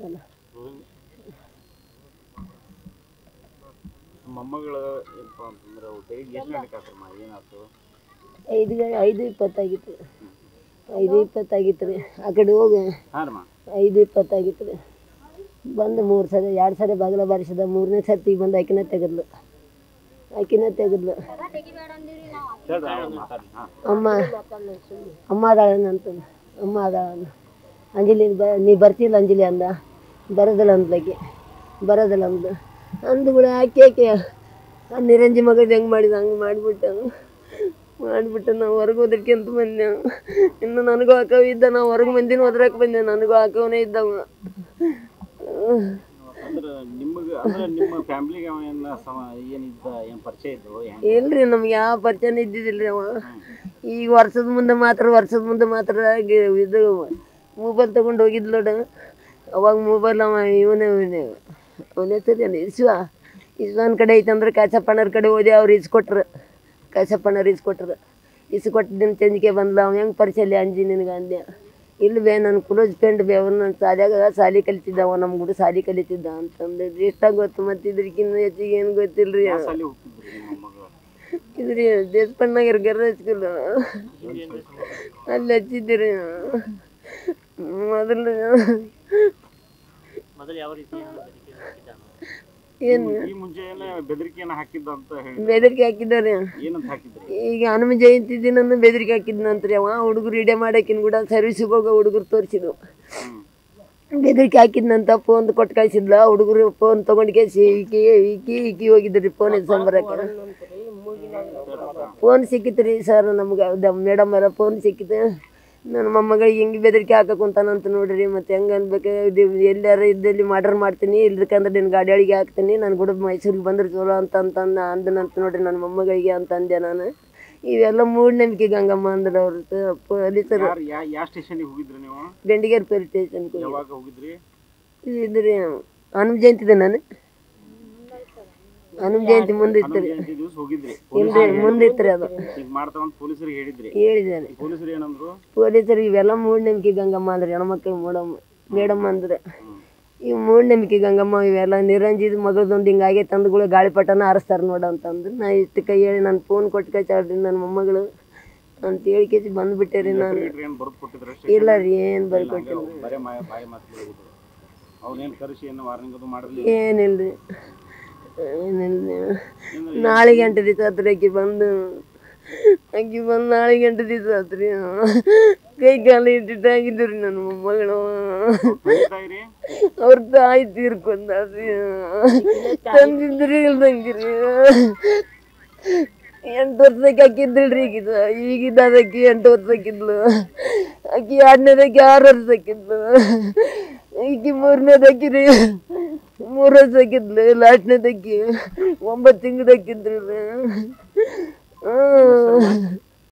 ಅಲ್ಲ ಮೊಮ್ಮಗಳು ಏನಪ್ಪ ಅಂತಂದ್ರೆ ಅವು ಬೆಳಿಗ್ಗೆ ಎಷ್ಟು ಗಂಟೆಗೆ ಹಾಕ್ರಮ್ಮ ಏನಾಯ್ತು ಐದು ಗ- ಐದು ಇಪ್ಪತ್ತಾಗಿತ್ತು ಐದು ಇಪ್ಪತ್ತಾಗಿತ್ತು ರೀ ಆ ಕಡೆ ಹೋಗಿ ಹಾಂ ರಮ್ಮ ಐದು ಇಪ್ಪತ್ತಾಗಿತ್ತು ರೀ ಬಂದು ಮೂರು ಸರಿ ಎರಡು ಸರಿ ಬಾಗಿಲ ಬಾರಿಸಿದ ಮೂರನೇ ಸರ್ತಿಗೆ ಬಂದು ಆಕಿನ ತೆಗೆದ್ಲು ಆಕಿನ ತೆಗೆದ್ಲು ಹೇಳ್ರಿ ಅವ್ರು ಮಾತಾಡಿ ಹಾಂ ಅಮ್ಮ ಅಮ್ಮ ಅದಾಳನಂತ ಅಮ್ಮ ಅದಾಳ ಅಂಜಲಿ ಬ ನೀ ಬರ್ತಿಲ್ಲ ಅಂಜಲಿ ಅಂದ ಬರೋದಿಲ್ಲ ಅಂದ್ಲಕ್ಕೆ ಬರೋದಿಲ್ಲ ಅಂದು ಅಂದು ಕೂಡ ಆಕೆ ಆಕೆ ಆ ನಿರಂಜಿ ಮಗದ ಹೆಂಗೆ ಮಾಡಿದ ಹಂಗೆ ಮಾಡಿಬಿಟ್ಟ ಮಾಡಿಬಿಟ್ಟು ನಾವು ಹೊರಗೆ ಓದಕ್ಕೆಂತ ಬಂದೆ ಇನ್ನು ನನಗೂ ಹಾಕವ ಇದ್ದ ನಾವು ಹೊರಗೆ ಮಂದಿನ ಓದ್ರಕ್ಕೆ ಬಂದೆ ನನಗೂ ಹಾಕವನೇ ಇದ್ದವ ಅಂದ್ರೆ ನಿಮಗೆ ಅಂದ್ರೆ ನಿಮ್ಮ ಫ್ಯಾಮ್ಲಿಗೆ ಅವ ಏನು ಸಮ ಏನಿದ್ದ ಏನು ಪರಿಚಯ ಇದ್ದು ಹೆಂಗೆ ಇಲ್ರಿ ನಮ್ಗೆ ಯಾವ ಪರಿಚಯನ ಇದ್ದಿದ್ದಿಲ್ರಿ ಅವ ಈಗ ವರ್ಷದ ಮುಂದೆ ಮಾತ್ರ ವರ್ಷದ ಮುಂದೆ ಮಾತ್ರ ಗಿ- ಇದು ಮೊಬೈಲ್ ತಗೊಂಡು ಹೋಗಿದ್ಲು ನೋಡು ಅವಾಗ ಮೊಬೈಲ್ ಅವ ಇವನೇ ಅವನ ಹೆಸರು ಏನು ಇಸ್ವ ಇಸ್ವನ್ ಕಡೆ ಐತಂದ್ರೆ ಕಾಸಪ್ಪಣ್ಣರ ಕಡೆ ಹೋದೆ ಅವ್ರು ಇಸ್ಕೊಟ್ರು ಕಾಸಪ್ಪಣ್ಣರು ಇಸ್ಕೊಟ್ರು ಇಸ್ಕೊಟ್ಟಿದ್ದಿನ ಚಂದಿಗೆ ಬಂದ್ಲ ಅವ ಹೆಂಗೆ ಪರಿಚಯ ಇಲ್ಲ ಅಂಜಿ ನಿನಗೆ ಅಂದೆ ಇಲ್ಲಿ ಬೇ ನನ್ನ ಕ್ಲೋಸ್ ಫ್ರೆಂಡ್ ಬೇ ಅವ್ನು ನನ್ನ ಶಾಲ್ಯಾಗ ಶಾಲಿ ಕಲಿತಿದ್ದವ ನಮ್ಮ ಗುಡಿ ಶಾಲಿ ಕಲಿತಿದ್ದ ಅಂತಂದ್ರೆ ಎಷ್ಟಾಗ ಗೊತ್ತು ಮತ್ತು ಇದ್ರಕ್ಕಿಂತ ಹೆಚ್ಚಿಗೆ ಏನು ಗೊತ್ತಿಲ್ರಿ ಯಾವ ಸಾಲಿ ಹೋಗ್ತಿದ್ರಿ ನಿಮ್ಮ ಮೊಮ್ಮಗಳು ಇದ್ರಿ ದೇಶಪಣ್ಣಾಗಿರ ಗರ್ರ ಹಚ್ಕಲ್ಲ ಅಲ್ಲಿ ಹಚ್ಚಿದ್ದೀರಿ ಮೊದಲು ಏನು ಈ ಮುಂಚೆ ಏನು ಬೆದರಿಕೆಯನ್ನು ಹಾಕಿದ್ದ ಅಂತ ಹೇಳಿ ಬೆದರಿಕೆ ಹಾಕಿದ್ದಾರೆ ಏನಂತ ಹಾಕಿದ್ರಿ ಈಗ ಹನುಮ ಜಯಂತಿ ದಿನನು ಬೆದರಿಕೆ ಹಾಕಿದ್ನಂತ್ರಿ ಅವ ಹುಡುಗರು ಇಡೆ ಮಾಡಾಕಿನ ಕೂಡ ಸರ್ವಿಸಿಗೆ ಹೋಗೋ ಹುಡುಗರು ತೋರಿಸಿದ್ವು ಹ್ಞೂ ಬೆದರಿಕೆ ಹಾಕಿದ್ನಂತ ಫೋನ್ ಕೊಟ್ಟು ಕಳಿಸಿದ್ಲ ಹುಡುಗರು ಫೋನ್ ತೊಗೊಂಡು ಕೇಸಿ ಈಕಿ ಈಕಿ ಈಕಿ ಹೋಗಿದ್ರಿ ಫೋನ್ ಇಸ್ಕೊಂಬರಕ್ಕೆ ಫೋನ್ ಸಿಕ್ಕಿತ್ತು ರೀ ಸರ್ ನಮ್ಗೆ ಮೇಡಮ್ ಅವರ ಫೋನ್ ಸಿಕ್ಕಿತ್ತು ನನ್ನ ಮೊಮ್ಮಗಳಿಗೆ ಹಿಂಗೆ ಬೆದರಿಕೆ ಹಾಕಕ್ಕೆ ಕುಂತಾನಂತ ನೋಡ್ರಿ ಮತ್ತೆ ಹೆಂಗೆ ಅನ್ಬೇಕು ಇದು ಎಲ್ಲಾರ ಇದ್ದಲ್ಲಿ ಮರ್ಡರ್ ಮಾಡ್ತೀನಿ ಇಲ್ದಕ್ಕಂದ್ರೆ ನಿನ್ನ ಗಾಡಿ ಒಳಗೆ ಹಾಕ್ತೀನಿ ನಾನು ಕೂಡ ಮೈಸೂರಿಗೆ ಬಂದ್ರೆ ಚಲೋ ಅಂತ ಅಂತಂದು ಅಂದನಂತ ನೋಡ್ರಿ ನನ್ನ ಮೊಮ್ಮಗಳಿಗೆ ಅಂತ ಅಂದೆ ನಾನು ಇವೆಲ್ಲ ಮೂಢನಂಬಿಕೆ ಗಂಗಮ್ಮ ಅಂದ್ರೆ ಅವ್ರ ಪೊಲೀಸರು ಯಾರು ಯಾ ಯಾವ ಸ್ಟೇಷನಿಗೆ ಹೋಗಿದ್ರಿ ನೀವು ಗಂಡಿಗೇರ್ ಪೊಲೀಸ್ ಸ್ಟೇಷನ್ಗೆ ಯಾವಾಗ ಹೋಗಿದ್ರಿ ಇದ್ರಿ ಹನುಮ ಜಯಂತಿ ನಾನು ಹನುಮ ಜಯಂತಿ ಮುಂದೆ ಇತ್ತು ರೀ ಜಯಂತಿ ದಿವಸ ಹೋಗಿದ್ರಿ ಇಲ್ರಿ ಮುಂದೆ ಇತ್ತು ರೀ ಅದು ಈಗ ಮಾಡ್ತಾವಂತ ಪೊಲೀಸರಿಗೆ ಹೇಳಿದ್ರಿ ಹೇಳಿದ್ದಾನೆ ಪೊಲೀಸರು ಏನಂದ್ರು ಪೊಲೀಸರು ಇವೆಲ್ಲ ಮೂಢನಂಬಿಕೆ ಗಂಗಮ್ಮ ಅಂದ್ರೆ ಹೆಣ್ಮಕ್ಳು ಮೇಡಮ್ ಮೇಡಮ್ ಅಂದ್ರೆ ಇವು ಮೂಢನಂಬಿಕೆ ಗಂಗಮ್ಮ ಇವೆಲ್ಲ ನಿರಂಜಿದ ಮಗಳದೊಂದು ಹಿಂಗಾಗೆ ತಂದುಗಳು ಗಾಳಿಪಟನ ಹಾರಿಸ್ತಾರೆ ನೋಡು ಅಂತಂದು ನಾ ಇಷ್ಟು ಕೈ ಹೇಳಿ ನಾನು ಫೋನ್ ಕೊಟ್ಟು ಕಚಾಡ್ರಿ ನನ್ನ ಮೊಮ್ಮಗಳು ಅಂತ ಹೇಳಿ ಕೇಸಿ ಬಂದ್ಬಿಟ್ಟೆ ರೀ ನಾನು ಏನು ಬರೆದು ಕೊಟ್ಟಿದ್ರು ಇಲ್ಲ ರೀ ಏನು ಬರ್ಕೊಟ್ಟಿಲ್ಲ ಬರೇ ಮಾಯ ಬಾಯಿ ಮಾತು ಹೇಳಿದ್ರು ಅವ್ನೇನು ಕರೆಸಿ ಏನು ವಾರ್ನಿಂಗ್ ಅದು ಮಾಡಲಿ ಏನಿಲ್ರಿ ಏನಿಲ್ರಿ ನಾಳೆ ಗಂಟೆ ದಿವಸ ಹತ್ರ ಆಕಿ ಬಂದು ಆಕಿ ಬಂದು ನಾಳೆ ಗಂಟೆ ದಿವಸ ಹತ್ರಿ ಕೈ ಕಾಲು ಇಟ್ಟಿಟ್ಟಾಗಿದ್ದು ರೀ ನನ್ನ ಮೊಮ್ಮಗಳು ತಾಯಿರಿ ಅವ್ರ ತಾಯಿ ತೀರ್ಕೊಂಡ್ರಿ ತಂದಿದ್ರಿ ಇಲ್ದಂಗಿರಿ ಎಂಟು ವರ್ಷಕ್ಕೆ ಹಾಕಿದ್ರಿ ಈಗಿದ ಈಗಿದ್ದ ಅದಕ್ಕೆ ಎಂಟು ವರ್ಷಕ್ಕಿದ್ಲು ಆಕಿ ಎರಡನೇದಕ್ಕೆ ಆರು ವರ್ಷಕ್ಕಿದ್ಲು ಈಕಿ ಮೂರನೇದಕ್ಕಿರಿ ಮೂರು ವರ್ಷಕ್ಕಿದ್ಲು ಲಾಸ್ಟ್ನೇದಕ್ಕೆ ಒಂಬತ್ತು ತಿಂಗಳದಕ್ಕಿದ್ರಿ ಹ್ಞೂ